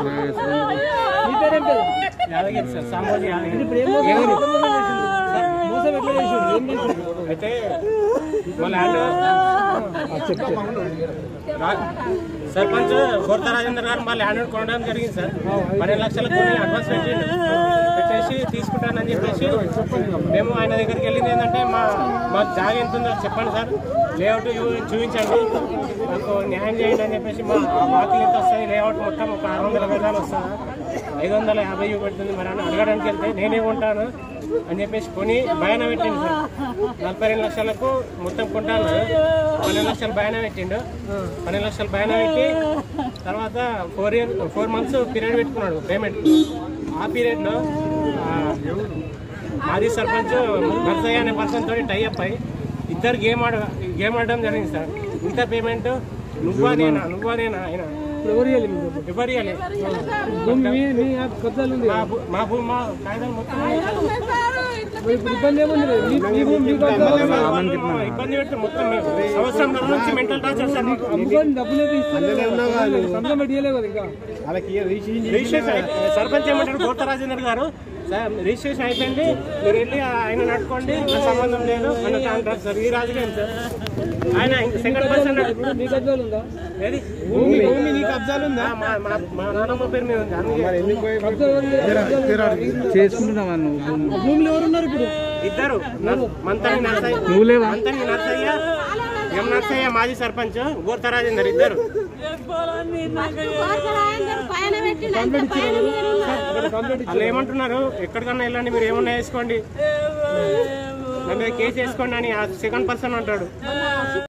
మీ పేరేం పేరు యాదగిరి సార్ సాంబోజీ యాదగిరి ఇప్పుడు ఏం మోసం ఎట్లా మోసం చేసిండు? మోసం ఎట్లా చేసిండు ఏం చేసిండు అయితే మా ల్యాండ్ రా- సర్పంచ్ కోర్త రాజేందర్ గారు మా ల్యాండ్ కొనడం జరిగింది సార్ పన్నెండు లక్షలకు కొని అడ్వాన్స్ పెట్టిండు పెట్టేసి తీసుకుంటానని చెప్పేసి మేము ఆయన దగ్గరికి వెళ్ళింది ఏంటంటే మా మా జాగ ఎంత ఉందో చెప్పండి సార్ లేఅవుట్ చూ- చూపించండి నాకు న్యాయం చేయండి అని చెప్పేసి మా వాకిలు ఎంత వస్తాయి లేఅవుట్ మొత్తం ఒక ఆరు వందల గజాలు వస్తుందా ఐదు వందల యాభై చూపెడుతుంది మరి అని అడగడానికి వెళ్తే నేనే కొంటాను అని చెప్పేసి కొని బయాన పెట్టిండు సార్ నలభై రెండు లక్షలకు మొత్తం కొంటాను పన్నెండు లక్షలు బయాన పెట్టిండు పన్నెండు లక్షలు బయాన పెట్టి తర్వాత four year four months period పెట్టుకున్నాడు పేమెంట్ ఆ పీరియడ్లో మాజీ సర్పంచ్ నర్సయ్య అనే పర్సన్ తోటి టైఅప్ అయ్యి ఇద్దరు గేమ్ ఆడ గేమ్ ఆడడం జరిగింది సార్ ఇంత పేమెంట్ నువ్వా నేనా నువ్వా నేనా ఆయన ఇప్పుడు ఎవరు ఇవ్వాలి మీకు డబ్బు? ఎవరు ఇవ్వలే భూమి మీ మీ కబ్జాలు ఉంది మా భూ- మా భూమి మా కాగితాలు మొత్తం మరి ఇప్పుడు ఇబ్బంది ఏముంది లేదు. మీ మీ భూమి మీ కబ్జాలు ఉంది. ఇబ్బంది పెట్టి మొత్తం మేము సంవత్సరం నుంచి మెంటల్ టార్చర్ సార్ మాకు. అమ్ముకొని డబ్బులు అయితే ఇస్తలేదు సంతకం పెట్టియలే కదా ఇంకా రిజిస్ట్రేషన్ అయి- సర్పంచ్ ఏమంటారు గోత రాజేందర్ గారు సార్ రిజిస్ట్రేషన్ అయిపోయింది మీరు వెళ్ళి ఆయన నడుకోండి నాకు సంబంధం లేదు అని అంటారు సార్ ఈ రాజకీయం సార్ ఆయన ఇంక సెకండ్ పర్సన్ ఇప్పుడు మీ కబ్జాలు ఉందా ఏది భూమి భూమి నీకు అబ్జాలు ఉందా మా మా- మా నాన్నమ్మ పేరు మీద ఉంది అందుకే కబ్జా ఎవరు చేయాలి? చేసుకుంటున్నావా నువ్వు భూమిలో ఎవరు ఉన్నారు ఇప్పుడు ఇద్దరు మంతని నర్సయ్య నువ్వు లేవా మంతని నర్సయ్య ఎం నర్సయ్య మాజీ సర్పంచ్ గోర్త రాజేందర్ ఇద్దరు వాళ్ళు ఏమంటున్నారు ఎక్కడికన్నా వెళ్ళండి మీరు ఏమన్నా వేసుకోండి నా మీద కేసు వేసుకోండి అని ఆ సెకండ్ పర్సన్ అంటాడు